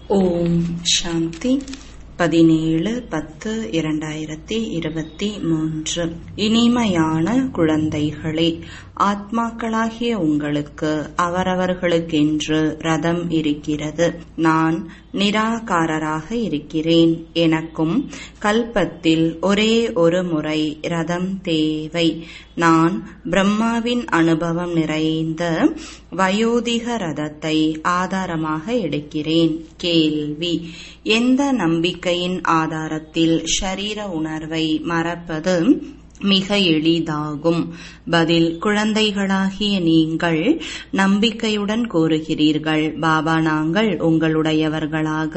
ஓம் சாந்தி பதினேழு பத்து இரண்டாயிரத்தி இருபத்தி மூன்று இனிமையான குழந்தைகளே ஆத்மாக்களாகிய உங்களுக்கு அவரவர்களுக்கென்று ரதம் இருக்கிறது நான் நிராகாரராக இருக்கிறேன் எனக்கும் கல்பத்தில் ஒரே ஒரு முறை ரதம் தேவை நான் பிரம்மாவின் அனுபவம் நிறைந்த வயோதிக ரதத்தை ஆதாரமாக எடுக்கிறேன் கேள்வி எந்த நம்பிக்கையின் ஆதாரத்தில் ஷரீர உணர்வை மறப்பது மிக எளிதாகும் பதில் குழந்தைகளாகிய நீங்கள் நம்பிக்கையுடன் கூறுகிறீர்கள் பாபா நாங்கள் உங்களுடையவர்களாக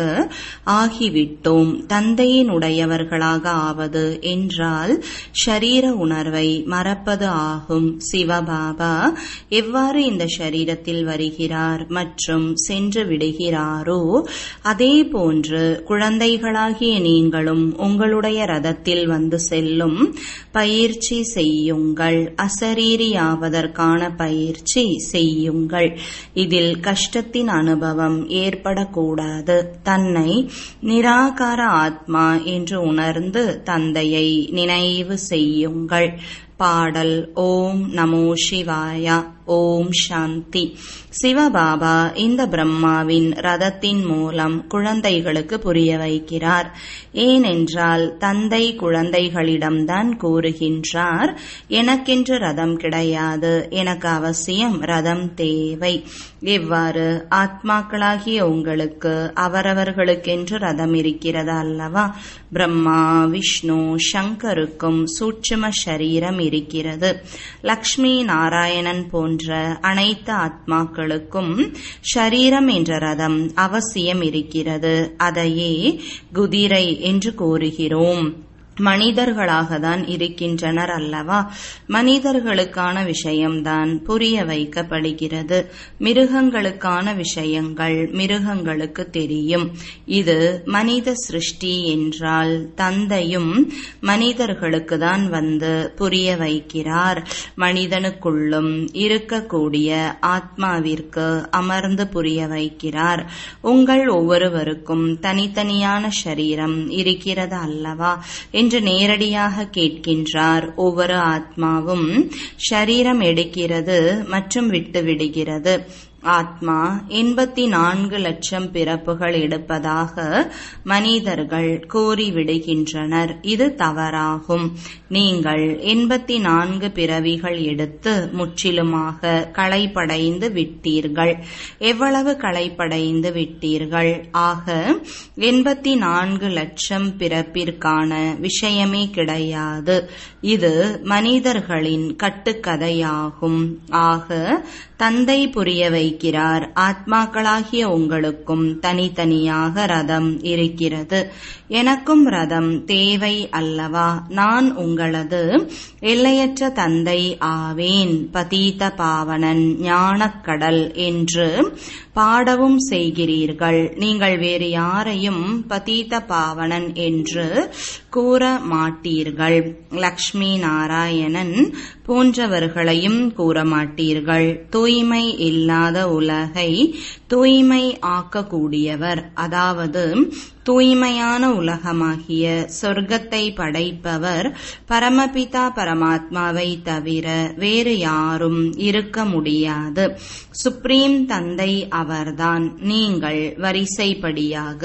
ஆகிவிட்டோம் தந்தையின் உடையவர்களாக ஆவது என்றால் ஷரீர உணர்வை மறப்பது ஆகும் சிவபாபா எவ்வாறு இந்த ஷரீரத்தில் வருகிறார் மற்றும் சென்று விடுகிறாரோ அதே போன்று குழந்தைகளாகிய நீங்களும் உங்களுடைய ரதத்தில் வந்து செல்லும் பயிற்சி செய்யுங்கள் அசரீரியாவதற்கான பயிற்சி செய்யுங்கள் இதில் கஷ்டத்தின் அனுபவம் ஏற்படக்கூடாது தன்னை நிராகார ஆத்மா என்று உணர்ந்து தந்தையை நினைவு செய்யுங்கள் பாடல் ஓம் நமோ சிவாயா ஓம் சாந்தி சிவபாபா இந்த பிரம்மாவின் ரதத்தின் மூலம் குழந்தைகளுக்கு புரிய வைக்கிறார் ஏனென்றால் தந்தை குழந்தைகளிடம்தான் கூறுகின்றார் எனக்கென்று ரதம் கிடையாது எனக்கு அவசியம் ரதம் தேவை எவ்வாறு ஆத்மாக்களாகிய உங்களுக்கு அவரவர்களுக்கென்று ரதம் இருக்கிறது அல்லவா பிரம்மா விஷ்ணு சங்கருக்கும் சூட்சும சரீரம் இருக்கிறது லக்ஷ்மி நாராயணன் போன்ற அனைத்து ஆத்மாக்களுக்கும் ஷரீரம் என்ற ரதம் அவசியம் இருக்கிறது அதையே குதிரை என்று கூறுகிறோம் மனிதர்களாக தான் இருக்கின்றனர் அல்லவா மனிதர்களுக்கான விஷயம்தான் புரிய வைக்கப்படுகிறது மிருகங்களுக்கான விஷயங்கள் மிருகங்களுக்கு தெரியும் இது மனித சிருஷ்டி என்றால் தந்தையும் மனிதர்களுக்கு தான் வந்து புரிய வைக்கிறார் மனிதனுக்குள்ளும் இருக்கக்கூடிய ஆத்மாவிற்கு அமர்ந்து புரிய வைக்கிறார் உங்கள் ஒவ்வொருவருக்கும் தனித்தனியான சரீரம் இருக்கிறது அல்லவா என்று நேரடியாக கேட்கின்றார் ஒவ்வொரு ஆத்மாவும் ஷரீரம் எடுக்கிறது மற்றும் விட்டுவிடுகிறது ஆத்மா எண்பத்தி நான்கு லட்சம் பிறப்புகள் எடுப்பதாக மனிதர்கள் கூறிவிடுகின்றனர் இது தவறாகும் நீங்கள் எண்பத்தி நான்கு பிறவிகள் எடுத்து முற்றிலுமாக களைப்படைந்து விட்டீர்கள் எவ்வளவு களைப்படைந்து விட்டீர்கள் ஆக எண்பத்தி நான்கு லட்சம் பிறப்பிற்கான விஷயமே கிடையாது இது மனிதர்களின் கட்டுக்கதையாகும் ஆக தந்தை புரிய வைக்கிறார் ஆத்மாக்களாகிய உங்களுக்கும் தனித்தனியாக ரதம் இருக்கிறது எனக்கும் ரதம் தேவை அல்லவா நான் உங்களது எல்லையற்ற தந்தை ஆவேன் பதீத பாவனன் ஞானக்கடல் என்று பாடவும் செய்கிறீர்கள் நீங்கள் வேறு யாரையும் பதீத பாவனன் என்று கூற மாட்டீர்கள் லக்ஷ்மி நாராயணன் போன்றவர்களையும் கூற மாட்டீர்கள் தூய்மை இல்லாத உலகை தூய்மை ஆக்கக்கூடியவர் அதாவது தூய்மையான உலகமாகிய சொர்க்கத்தை படைப்பவர் பரமபிதா பரமாத்மாவை தவிர வேறு யாரும் இருக்க முடியாது சுப்ரீம் தந்தை அவர்தான் நீங்கள் வரிசைப்படியாக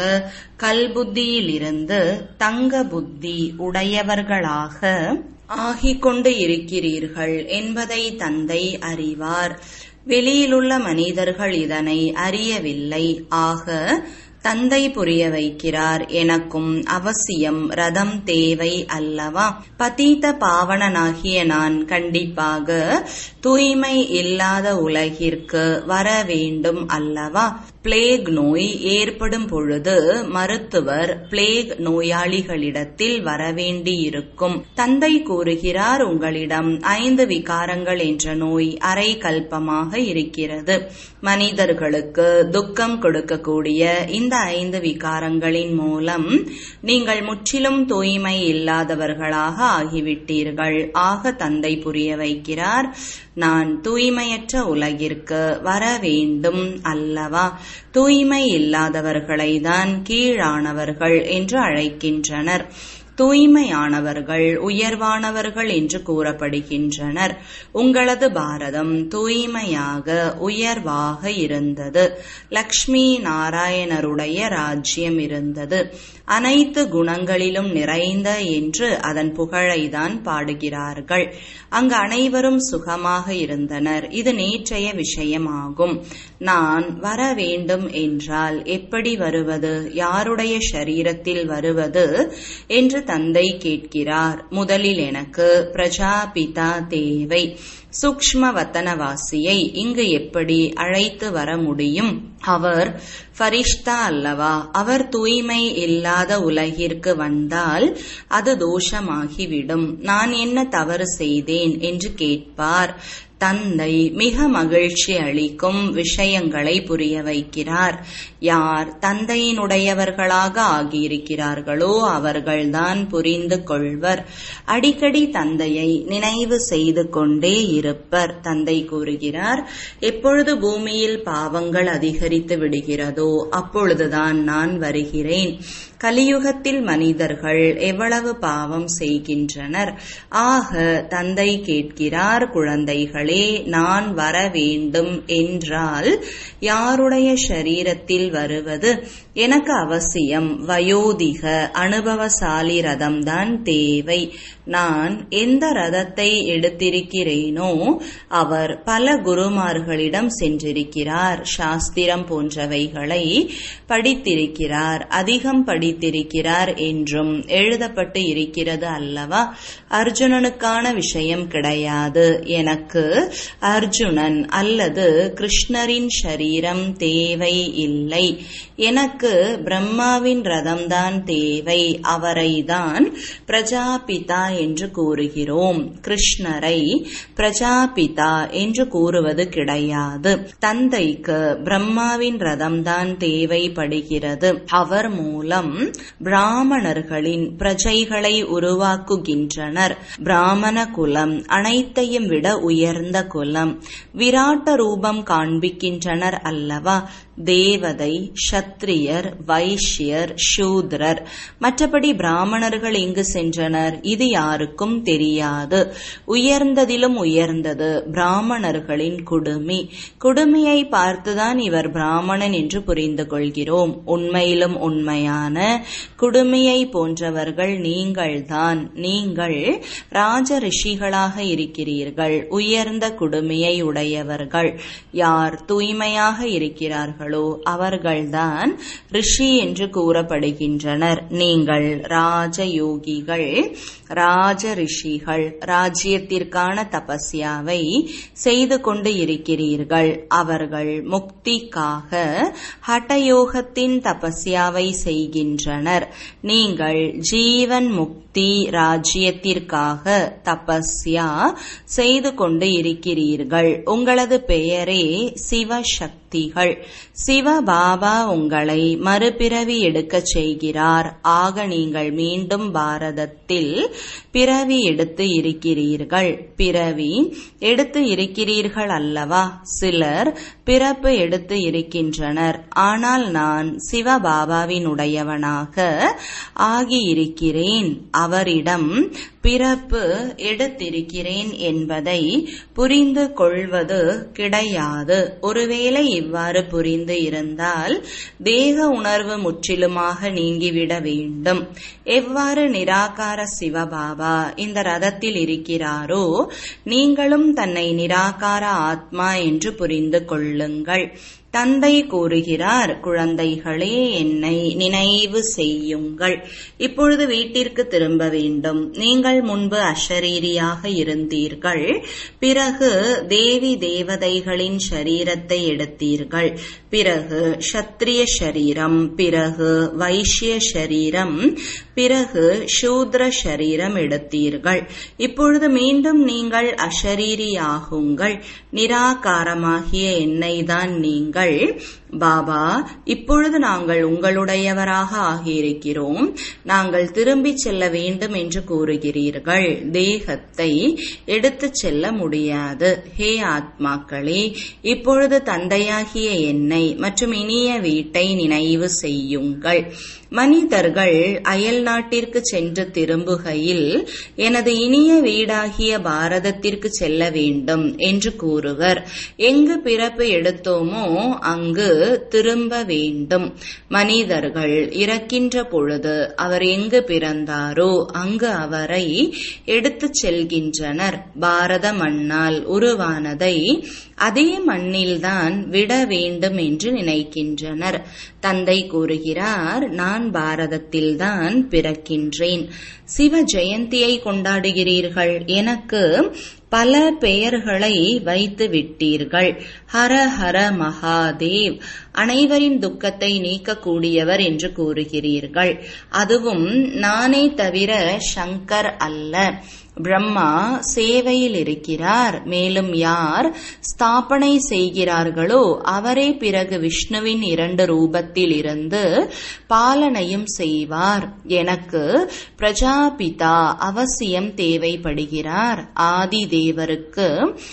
கல்புத்தியிலிருந்து தங்க புத்தி உடையவர்களாக ஆகிக் கொண்டு இருக்கிறீர்கள் என்பதை தந்தை அறிவார் வெளியிலுள்ள மனிதர்கள் இதனை அறியவில்லை ஆக தந்தை புரிய வைக்கிறார் எனக்கும் அவசியம் ரதம் தேவை அல்லவா பதீத பாவனனாகிய நான் கண்டிப்பாக தூய்மை இல்லாத உலகிற்கு வர வேண்டும் அல்லவா பிளேக் நோய் ஏற்படும் பொழுது மருத்துவர் பிளேக் நோயாளிகளிடத்தில் வரவேண்டியிருக்கும் தந்தை கூறுகிறார் உங்களிடம் ஐந்து விகாரங்கள் என்ற நோய் அரை கல்பமாக இருக்கிறது மனிதர்களுக்கு துக்கம் கொடுக்கக்கூடிய இந்த ஐந்து விகாரங்களின் மூலம் நீங்கள் முற்றிலும் தூய்மை இல்லாதவர்களாக ஆகிவிட்டீர்கள் ஆக தந்தை புரிய வைக்கிறார் நான் தூய்மையற்ற உலகிற்கு வர வேண்டும் அல்லவா தூய்மை இல்லாதவர்களை தான் கீழானவர்கள் என்று அழைக்கின்றனர் தூய்மையானவர்கள் உயர்வானவர்கள் என்று கூறப்படுகின்றனர் உங்களது பாரதம் தூய்மையாக உயர்வாக இருந்தது லக்ஷ்மி நாராயணருடைய ராஜ்யம் இருந்தது அனைத்து குணங்களிலும் நிறைந்த என்று அதன் புகழைதான் பாடுகிறார்கள் அங்கு அனைவரும் சுகமாக இருந்தனர் இது நேற்றைய விஷயமாகும் நான் வர வேண்டும் என்றால் எப்படி வருவது யாருடைய ஷரீரத்தில் வருவது என்று தந்தை கேட்கிறார் முதலில் எனக்கு பிரஜாபிதா தேவை சூக்ஷ்ம வத்தனவாசியை இங்கு எப்படி அழைத்து வர முடியும் அவர் ஃபரிஷ்தா அல்லவா அவர் தூய்மை இல்லாத உலகிற்கு வந்தால் அது தோஷமாகிவிடும் நான் என்ன தவறு செய்தேன் என்று கேட்பார் தந்தை மிக மகிழ்ச்சி அளிக்கும் விஷயங்களை புரிய வைக்கிறார் யார் தந்தையினுடையவர்களாக ஆகியிருக்கிறார்களோ அவர்கள்தான் புரிந்து கொள்வர் அடிக்கடி தந்தையை நினைவு செய்து கொண்டே இருப்பர் தந்தை கூறுகிறார் எப்பொழுது பூமியில் பாவங்கள் அதிகரித்து விடுகிறதோ அப்பொழுதுதான் நான் வருகிறேன் கலியுகத்தில் மனிதர்கள் எவ்வளவு பாவம் செய்கின்றனர் ஆக தந்தை கேட்கிறார் குழந்தைகளே நான் வர வேண்டும் என்றால் யாருடைய ஷரீரத்தில் வருவது எனக்கு அவசியம் வயோதிக அனுபவசாலி ரதம்தான் தேவை நான் எந்த ரதத்தை எடுத்திருக்கிறேனோ அவர் பல குருமார்களிடம் சென்றிருக்கிறார் சாஸ்திரம் போன்றவைகளை படித்திருக்கிறார் அதிகம் படித்திருக்கிறார் என்றும் எழுதப்பட்டு இருக்கிறது அல்லவா அர்ஜுனனுக்கான விஷயம் கிடையாது எனக்கு அர்ஜுனன் அல்லது கிருஷ்ணரின் ஷரீரம் தேவை இல்லை எனக்கு பிரம்மாவின் ரதம்தான் தேவை அவரைதான் பிரஜாபிதா என்று கூறுகிறோம் கிருஷ்ணரை பிரஜாபிதா என்று கூறுவது கிடையாது தந்தைக்கு பிரம்மாவின் ரதம்தான் தேவைப்படுகிறது அவர் மூலம் பிராமணர்களின் பிரஜைகளை உருவாக்குகின்றனர் பிராமண குலம் அனைத்தையும் விட உயர்ந்த குலம் விராட்ட ரூபம் காண்பிக்கின்றனர் அல்லவா தேவதை சத்திரியர் வைஷ்யர் சூத்ரர் மற்றபடி பிராமணர்கள் எங்கு சென்றனர் இது யாருக்கும் தெரியாது உயர்ந்ததிலும் உயர்ந்தது பிராமணர்களின் குடுமி குடுமியை பார்த்துதான் இவர் பிராமணன் என்று புரிந்து கொள்கிறோம் உண்மையிலும் உண்மையான குடுமியை போன்றவர்கள் நீங்கள்தான் நீங்கள் ராஜ ரிஷிகளாக இருக்கிறீர்கள் உயர்ந்த குடுமியை உடையவர்கள் யார் தூய்மையாக இருக்கிறார்கள் இருக்கிறார்களோ அவர்கள்தான் ரிஷி என்று கூறப்படுகின்றனர் நீங்கள் ராஜயோகிகள் ராஜ ரிஷிகள் ராஜ்யத்திற்கான தபஸ்யாவை செய்து கொண்டு இருக்கிறீர்கள் அவர்கள் முக்திக்காக ஹட்டயோகத்தின் தபஸ்யாவை செய்கின்றனர் நீங்கள் ஜீவன் முக்தி ராஜ்யத்திற்காக தபஸ்யா செய்து கொண்டு இருக்கிறீர்கள் உங்களது பெயரே சிவசக்திகள் சிவபாபா உங்களை மறுபிறவி எடுக்கச் செய்கிறார் ஆக நீங்கள் மீண்டும் பாரதத்தில் பிறவி எடுத்து இருக்கிறீர்கள் பிறவி எடுத்து இருக்கிறீர்கள் அல்லவா சிலர் பிறப்பு எடுத்து இருக்கின்றனர் ஆனால் நான் சிவபாபாவினுடையவனாக ஆகியிருக்கிறேன் அவரிடம் பிறப்பு எடுத்திருக்கிறேன் என்பதை புரிந்து கொள்வது கிடையாது ஒருவேளை இவ்வாறு புரிந்து இருந்தால் தேக உணர்வு முற்றிலுமாக நீங்கிவிட வேண்டும் எவ்வாறு நிராகார சிவபாபா இந்த ரதத்தில் இருக்கிறாரோ நீங்களும் தன்னை நிராகார ஆத்மா என்று புரிந்து கொள்ளுங்கள் தந்தை கூறுகிறார் குழந்தைகளே என்னை நினைவு செய்யுங்கள் இப்பொழுது வீட்டிற்கு திரும்ப வேண்டும் நீங்கள் முன்பு அஷரீரியாக இருந்தீர்கள் பிறகு தேவி தேவதைகளின் ஷரீரத்தை எடுத்தீர்கள் பிறகு சத்திரிய ஷரீரம் பிறகு வைஷ்ய ஷரீரம் பிறகு சூத்ர ஷரீரம் எடுத்தீர்கள் இப்பொழுது மீண்டும் நீங்கள் அஷரீரியாகுங்கள் நிராகாரமாகிய என்னை தான் நீங்கள் கூறுகிறார்கள் பாபா இப்பொழுது நாங்கள் உங்களுடையவராக ஆகியிருக்கிறோம் நாங்கள் திரும்பிச் செல்ல வேண்டும் என்று கூறுகிறீர்கள் தேகத்தை எடுத்துச் செல்ல முடியாது ஹே ஆத்மாக்களே இப்பொழுது தந்தையாகிய என்னை மற்றும் இனிய வீட்டை நினைவு செய்யுங்கள் மனிதர்கள் அயல் நாட்டிற்கு சென்று திரும்புகையில் எனது இனிய வீடாகிய பாரதத்திற்கு செல்ல வேண்டும் என்று கூறுவர் எங்கு பிறப்பு எடுத்தோமோ அங்கு திரும்ப வேண்டும் மனிதர்கள் இறக்கின்ற பொழுது அவர் எங்கு பிறந்தாரோ அங்கு அவரை எடுத்துச் செல்கின்றனர் பாரத மண்ணால் உருவானதை அதே மண்ணில்தான் விட வேண்டும் என்று நினைக்கின்றனர் தந்தை கூறுகிறார் நான் பாரதத்தில்தான் பிறக்கின்றேன் சிவ ஜெயந்தியை கொண்டாடுகிறீர்கள் எனக்கு பல பெயர்களை வைத்து விட்டீர்கள் ஹர ஹர மகாதேவ் அனைவரின் துக்கத்தை நீக்கக்கூடியவர் என்று கூறுகிறீர்கள் அதுவும் நானே தவிர சங்கர் அல்ல பிரம்மா சேவையில் இருக்கிறார் மேலும் யார் ஸ்தாபனை செய்கிறார்களோ அவரே பிறகு விஷ்ணுவின் இரண்டு ரூபத்தில் இருந்து பாலனையும் செய்வார் எனக்கு பிரஜாபிதா அவசியம் தேவைப்படுகிறார் ஆதி தேவருக்கு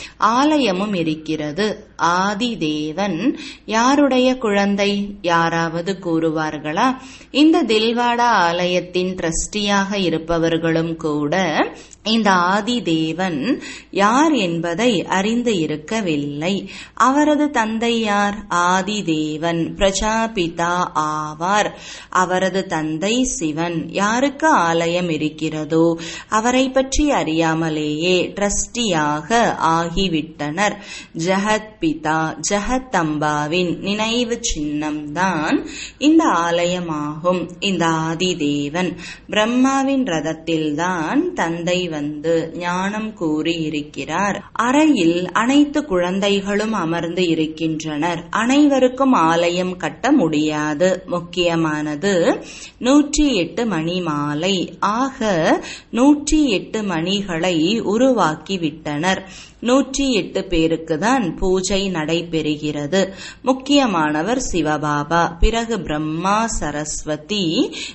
ஆலயமும் இருக்கிறது ஆதி தேவன் யாருடைய குழந்தை யாராவது கூறுவார்களா இந்த தில்வாடா ஆலயத்தின் ட்ரஸ்டியாக இருப்பவர்களும் கூட இந்த ஆதி தேவன் யார் என்பதை அறிந்து இருக்கவில்லை அவரது தந்தை யார் ஆதி தேவன் பிரஜாபிதா ஆவார் அவரது தந்தை சிவன் யாருக்கு ஆலயம் இருக்கிறதோ அவரை பற்றி அறியாமலேயே ட்ரஸ்டியாக ஆகிவிட்டனர் ஜெகத் பிதா ஜெகத் அம்பாவின் நினைவு சின்னம்தான் இந்த ஆலயமாகும் இந்த ஆதி தேவன் பிரம்மாவின் ரதத்தில்தான் தந்தை வந்து ஞானம் கூறி இருக்கிறார் அறையில் அனைத்து குழந்தைகளும் அமர்ந்து இருக்கின்றனர் அனைவருக்கும் ஆலயம் கட்ட முடியாது முக்கியமானது நூற்றி எட்டு மணி மாலை ஆக நூற்றி எட்டு மணிகளை உருவாக்கி விட்டனர் நூற்றி எட்டு பேருக்கு தான் பூஜை நடைபெறுகிறது முக்கியமானவர் சிவபாபா பிறகு பிரம்மா சரஸ்வதி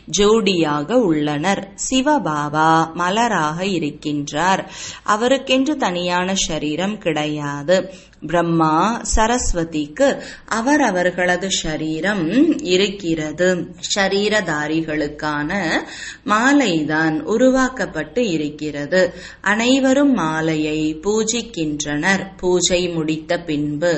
ஜோடியாக உள்ளனர் சிவபாபா மலராக இருக்கின்றார் அவருக்கென்று தனியான சரீரம் கிடையாது பிரம்மா சரஸ்வதிக்கு அவர் அவர்களது ஷரீரம் இருக்கிறது ஷரீரதாரிகளுக்கான மாலைதான் உருவாக்கப்பட்டு இருக்கிறது அனைவரும் மாலையை பூஜிக்கின்றனர் பூஜை முடித்த பின்பு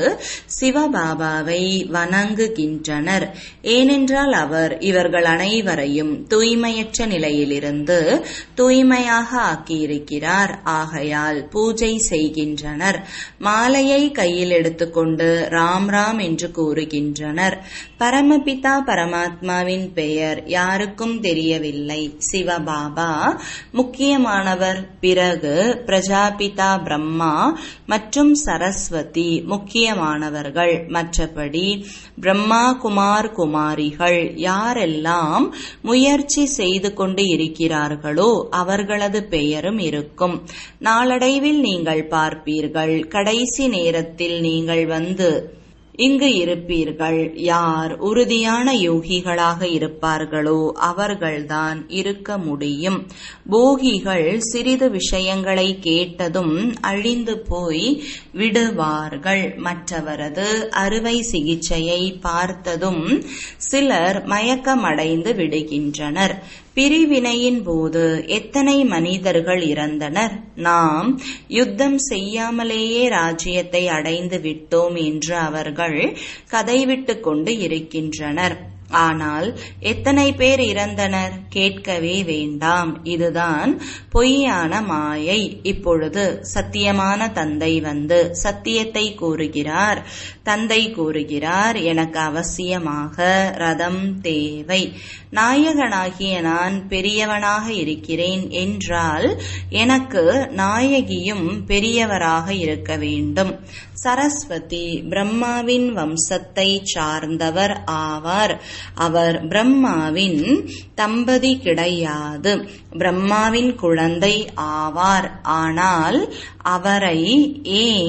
சிவபாபாவை வணங்குகின்றனர் ஏனென்றால் அவர் இவர்கள் அனைவரையும் தூய்மையற்ற நிலையிலிருந்து தூய்மையாக ஆக்கியிருக்கிறார் ஆகையால் பூஜை செய்கின்றனர் மாலையை கையில் எடுத்துக்கொண்டு ராம் ராம் என்று கூறுகின்றனர் பரமபிதா பரமாத்மாவின் பெயர் யாருக்கும் தெரியவில்லை சிவபாபா முக்கியமானவர் பிறகு பிரஜாபிதா பிரம்மா மற்றும் சரஸ்வதி முக்கியமானவர்கள் மற்றபடி பிரம்மா குமார் குமாரிகள் யாரெல்லாம் முயற்சி செய்து கொண்டு இருக்கிறார்களோ அவர்களது பெயரும் இருக்கும் நாளடைவில் நீங்கள் பார்ப்பீர்கள் கடைசி நேரத்தில் நீங்கள் வந்து இங்கு இருப்பீர்கள் யார் உறுதியான யோகிகளாக இருப்பார்களோ அவர்கள்தான் இருக்க முடியும் போகிகள் சிறிது விஷயங்களை கேட்டதும் அழிந்து போய் விடுவார்கள் மற்றவரது அறுவை சிகிச்சையை பார்த்ததும் சிலர் மயக்கமடைந்து விடுகின்றனர் பிரிவினையின் போது எத்தனை மனிதர்கள் இறந்தனர் நாம் யுத்தம் செய்யாமலேயே ராஜ்யத்தை அடைந்து விட்டோம் என்று அவர்கள் கதைவிட்டுக் கொண்டு இருக்கின்றனர் ஆனால் எத்தனை பேர் இறந்தனர் கேட்கவே வேண்டாம் இதுதான் பொய்யான மாயை இப்பொழுது சத்தியமான தந்தை வந்து சத்தியத்தை கூறுகிறார் தந்தை கூறுகிறார் எனக்கு அவசியமாக ரதம் தேவை நாயகனாகிய நான் பெரியவனாக இருக்கிறேன் என்றால் எனக்கு நாயகியும் பெரியவராக இருக்க வேண்டும் சரஸ்வதி பிரம்மாவின் வம்சத்தை சார்ந்தவர் ஆவார் அவர் பிரம்மாவின் தம்பதி கிடையாது பிரம்மாவின் குழந்தை ஆவார் ஆனால் அவரை ஏன்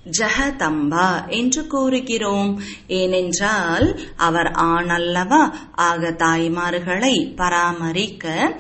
ஜெகதம்பா என்று கூறுகிறோம் ஏனென்றால் அவர் ஆணல்லவா ஆக தாய்மார்களை பராமரிக்க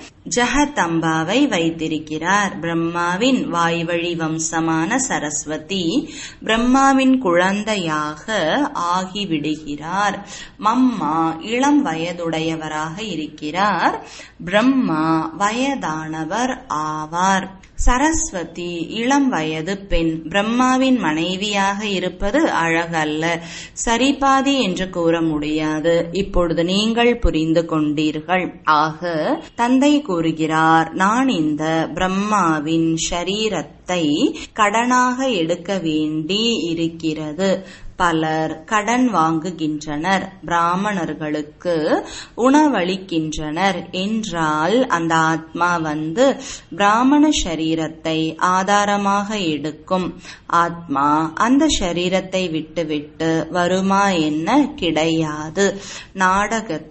ஜெகதம்பாவை வைத்திருக்கிறார் பிரம்மாவின் வாய்வழி வம்சமான சரஸ்வதி பிரம்மாவின் குழந்தையாக ஆகிவிடுகிறார் மம்மா இளம் வயதுடையவராக இருக்கிறார் பிரம்மா வயதானவர் ஆவார் சரஸ்வதி இளம் வயது பெண் பிரம்மாவின் மனைவியாக இருப்பது அழகல்ல சரிபாதி என்று கூற முடியாது இப்பொழுது நீங்கள் புரிந்து கொண்டீர்கள் ஆக தந்தை கூறுகிறார் நான் இந்த பிரம்மாவின் ஷரீரத்தை கடனாக எடுக்க வேண்டி இருக்கிறது பலர் கடன் வாங்குகின்றனர் பிராமணர்களுக்கு உணவளிக்கின்றனர் என்றால் அந்த ஆத்மா வந்து பிராமண சரீரத்தை ஆதாரமாக எடுக்கும் ஆத்மா அந்த சரீரத்தை விட்டுவிட்டு வருமா என்ன கிடையாது நாடகத்தில்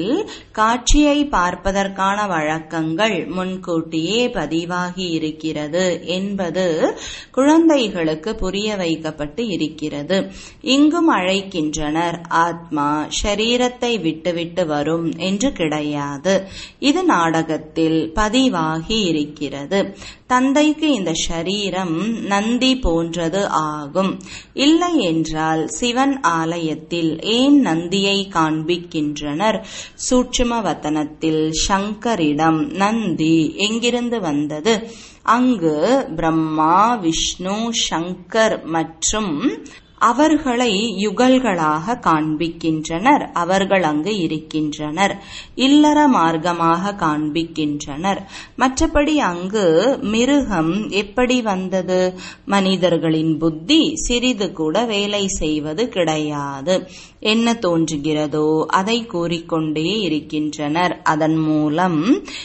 காட்சியை பார்ப்பதற்கான வழக்கங்கள் முன்கூட்டியே பதிவாகி இருக்கிறது என்பது குழந்தைகளுக்கு புரிய வைக்கப்பட்டு இருக்கிறது இங்கும் அழைக்கின்றனர் ஆத்மா ஷரீரத்தை விட்டுவிட்டு வரும் என்று கிடையாது இது நாடகத்தில் பதிவாகி இருக்கிறது தந்தைக்கு இந்த ஷரீரம் நந்தி போன்றது ஆகும் இல்லை என்றால் சிவன் ஆலயத்தில் ஏன் நந்தியை காண்பிக்கின்றனர் சூட்சும வத்தனத்தில் சங்கரிடம் நந்தி எங்கிருந்து வந்தது அங்கு பிரம்மா விஷ்ணு சங்கர் மற்றும் அவர்களை யுகல்களாக காண்பிக்கின்றனர் அவர்கள் அங்கு இருக்கின்றனர் இல்லற மார்க்கமாக காண்பிக்கின்றனர் மற்றபடி அங்கு மிருகம் எப்படி வந்தது மனிதர்களின் புத்தி சிறிது கூட வேலை செய்வது கிடையாது என்ன தோன்றுகிறதோ அதை கூறிக்கொண்டே இருக்கின்றனர் அதன் மூலம்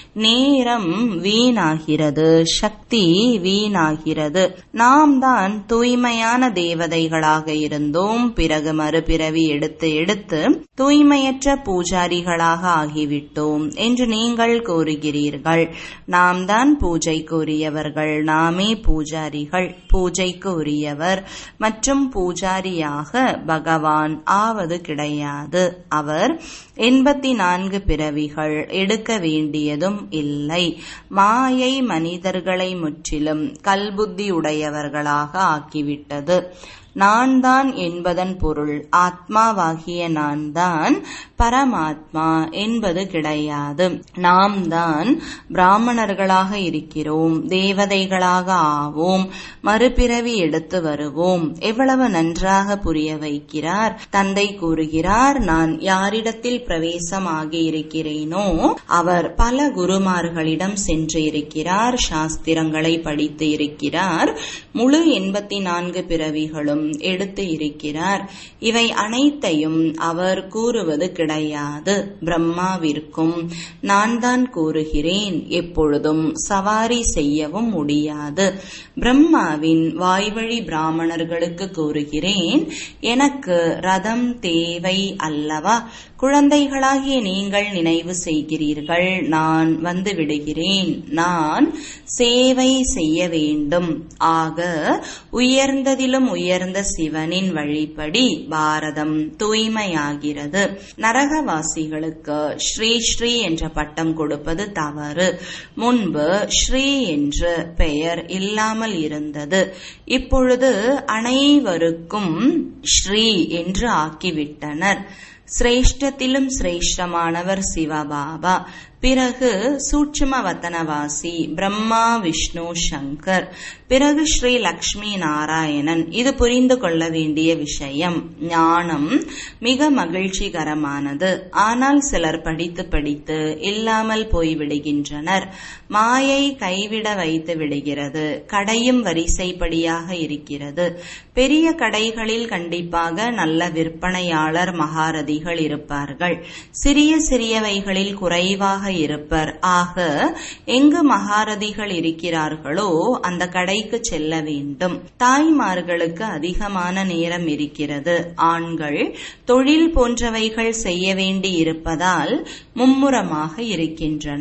நேரம் வீணாகிறது சக்தி வீணாகிறது நாம் தான் தூய்மையான தேவதைகளாக இருந்தோம் பிறகு மறுபிறவி எடுத்து எடுத்து தூய்மையற்ற பூஜாரிகளாக ஆகிவிட்டோம் என்று நீங்கள் கூறுகிறீர்கள் நாம் தான் பூஜைக்கு உரியவர்கள் நாமே பூஜாரிகள் பூஜைக்கு உரியவர் மற்றும் பூஜாரியாக பகவான் ஆவது கிடையாது அவர் எண்பத்தி நான்கு பிறவிகள் எடுக்க வேண்டியதும் இல்லை மாயை மனிதர்களை முற்றிலும் கல்புத்தி உடையவர்களாக ஆக்கிவிட்டது நான் தான் என்பதன் பொருள் ஆத்மாவாகிய நான் தான் பரமாத்மா என்பது கிடையாது நாம் தான் பிராமணர்களாக இருக்கிறோம் தேவதைகளாக ஆவோம் மறுபிறவி எடுத்து வருவோம் எவ்வளவு நன்றாக புரிய வைக்கிறார் தந்தை கூறுகிறார் நான் யாரிடத்தில் பிரவேசமாகி இருக்கிறேனோ அவர் பல குருமார்களிடம் சென்று இருக்கிறார் சாஸ்திரங்களை படித்து இருக்கிறார் முழு எண்பத்தி நான்கு பிறவிகளும் எடுத்து இருக்கிறார் இவை அனைத்தையும் அவர் கூறுவது கிடையாது பிரம்மாவிற்கும் நான் தான் கூறுகிறேன் எப்பொழுதும் சவாரி செய்யவும் முடியாது பிரம்மாவின் வாய்வழி பிராமணர்களுக்கு கூறுகிறேன் எனக்கு ரதம் தேவை அல்லவா குழந்தைகளாகிய நீங்கள் நினைவு செய்கிறீர்கள் நான் வந்து விடுகிறேன் நான் சேவை செய்ய வேண்டும் ஆக உயர்ந்ததிலும் உயர்ந்த சிவனின் வழிப்படி பாரதம் தூய்மையாகிறது நரகவாசிகளுக்கு ஸ்ரீ ஸ்ரீ என்ற பட்டம் கொடுப்பது தவறு முன்பு ஸ்ரீ என்ற பெயர் இல்லாமல் இருந்தது இப்பொழுது அனைவருக்கும் ஸ்ரீ என்று ஆக்கிவிட்டனர் சிரேஷ்டத்திலும் சிரேஷ்டமானவர் சிவபாபா பிறகு சூட்சும வத்தனவாசி பிரம்மா விஷ்ணு சங்கர் பிறகு ஸ்ரீ லக்ஷ்மி நாராயணன் இது புரிந்து கொள்ள வேண்டிய விஷயம் ஞானம் மிக மகிழ்ச்சிகரமானது ஆனால் சிலர் படித்து படித்து இல்லாமல் போய்விடுகின்றனர் மாயை கைவிட வைத்து விடுகிறது கடையும் வரிசைப்படியாக இருக்கிறது பெரிய கடைகளில் கண்டிப்பாக நல்ல விற்பனையாளர் மகாரதிகள் இருப்பார்கள் சிறிய சிறியவைகளில் குறைவாக இருப்பர் ஆக எங்கு மகாரதிகள் இருக்கிறார்களோ அந்த கடைக்கு செல்ல வேண்டும் தாய்மார்களுக்கு அதிகமான நேரம் இருக்கிறது ஆண்கள் தொழில் போன்றவைகள் செய்ய வேண்டி இருப்பதால் மும்முரமாக இருக்கின்றனர்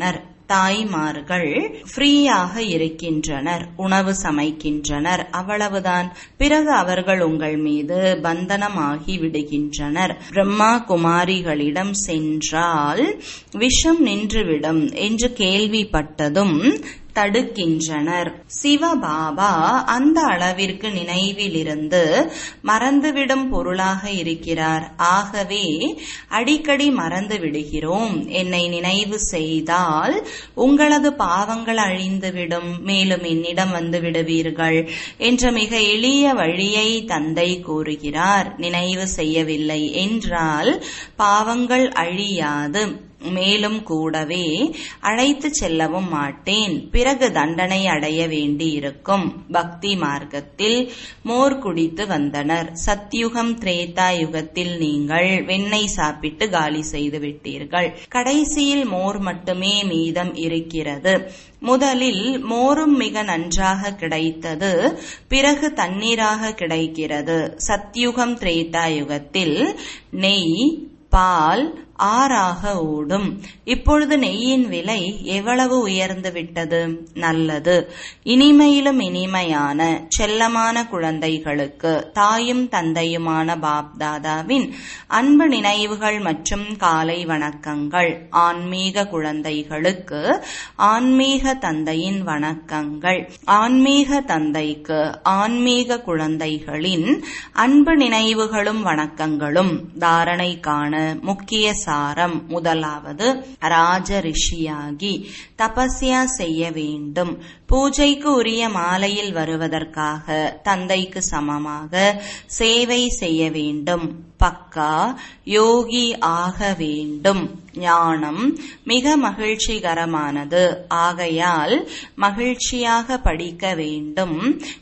தாய்மார்கள் ஃப்ரீயாக இருக்கின்றனர் உணவு சமைக்கின்றனர் அவ்வளவுதான் பிறகு அவர்கள் உங்கள் மீது பந்தனமாகி விடுகின்றனர் பிரம்மா குமாரிகளிடம் சென்றால் விஷம் நின்றுவிடும் என்று கேள்விப்பட்டதும் தடுக்கின்றனர் சிவபாபா அந்த அளவிற்கு நினைவிலிருந்து மறந்துவிடும் பொருளாக இருக்கிறார் ஆகவே அடிக்கடி மறந்து விடுகிறோம் என்னை நினைவு செய்தால் உங்களது பாவங்கள் அழிந்துவிடும் மேலும் என்னிடம் வந்து விடுவீர்கள் என்ற மிக எளிய வழியை தந்தை கூறுகிறார் நினைவு செய்யவில்லை என்றால் பாவங்கள் அழியாது மேலும் கூடவே அழைத்து செல்லவும் மாட்டேன் பிறகு தண்டனை அடைய வேண்டியிருக்கும் பக்தி மார்க்கத்தில் மோர் குடித்து வந்தனர் சத்யுகம் திரேதா யுகத்தில் நீங்கள் வெண்ணெய் சாப்பிட்டு காலி செய்து விட்டீர்கள் கடைசியில் மோர் மட்டுமே மீதம் இருக்கிறது முதலில் மோரும் மிக நன்றாக கிடைத்தது பிறகு தண்ணீராக கிடைக்கிறது சத்யுகம் திரேதா யுகத்தில் நெய் பால் ஆறாக ஓடும் இப்பொழுது நெய்யின் விலை எவ்வளவு உயர்ந்து விட்டது நல்லது இனிமையிலும் இனிமையான செல்லமான குழந்தைகளுக்கு தாயும் தந்தையுமான பாப்தாதாவின் அன்பு நினைவுகள் மற்றும் காலை வணக்கங்கள் ஆன்மீக குழந்தைகளுக்கு ஆன்மீக தந்தையின் வணக்கங்கள் ஆன்மீக தந்தைக்கு ஆன்மீக குழந்தைகளின் அன்பு நினைவுகளும் வணக்கங்களும் தாரணைக்கான முக்கிய சாரம் முதலாவது ராஜ ரிஷியாகி தபஸ்யா செய்ய வேண்டும் பூஜைக்கு உரிய மாலையில் வருவதற்காக தந்தைக்கு சமமாக சேவை செய்ய வேண்டும் பக்கா யோகி ஆக வேண்டும் ஞானம் மிக மகிழ்ச்சிகரமானது ஆகையால் மகிழ்ச்சியாக படிக்க வேண்டும்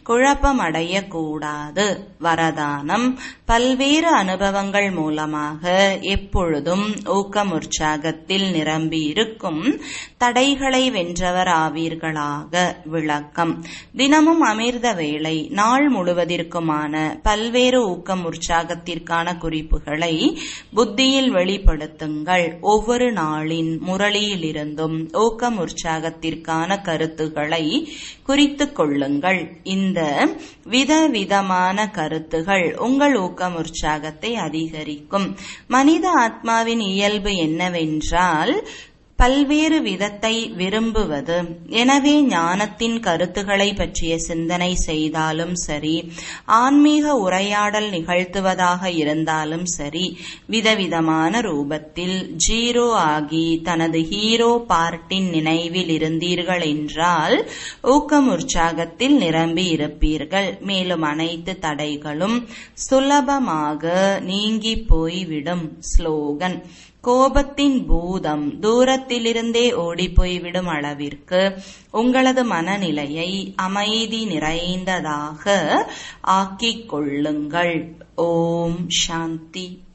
குழப்பமடையக்கூடாது வரதானம் பல்வேறு அனுபவங்கள் மூலமாக எப்பொழுதும் ஊக்கம் உற்சாகத்தில் நிரம்பி இருக்கும் தடைகளை வென்றவர் ஆவீர்களாக விளக்கம் தினமும் அமிர்த வேளை நாள் முழுவதற்குமான பல்வேறு ஊக்கம் உற்சாகத்திற்கான குறிப்புகளை புத்தியில் வெளிப்படுத்துங்கள் ஒவ்வொரு நாளின் முரளியிலிருந்தும் ஊக்கம் உற்சாகத்திற்கான கருத்துக்களை குறித்துக் கொள்ளுங்கள் இந்த விதவிதமான கருத்துகள் உங்கள் ஊக்கம் உற்சாகத்தை அதிகரிக்கும் மனித ஆத்மாவின் இயல்பு என்னவென்றால் பல்வேறு விதத்தை விரும்புவது எனவே ஞானத்தின் கருத்துக்களை பற்றிய சிந்தனை செய்தாலும் சரி ஆன்மீக உரையாடல் நிகழ்த்துவதாக இருந்தாலும் சரி விதவிதமான ரூபத்தில் ஜீரோ ஆகி தனது ஹீரோ பார்ட்டின் நினைவில் இருந்தீர்கள் என்றால் ஊக்கம் உற்சாகத்தில் நிரம்பி இருப்பீர்கள் மேலும் அனைத்து தடைகளும் சுலபமாக நீங்கி போய்விடும் ஸ்லோகன் கோபத்தின் பூதம் தூரத்திலிருந்தே ஓடிப்போய்விடும் அளவிற்கு உங்களது மனநிலையை அமைதி நிறைந்ததாக ஆக்கிக் கொள்ளுங்கள் ஓம் சாந்தி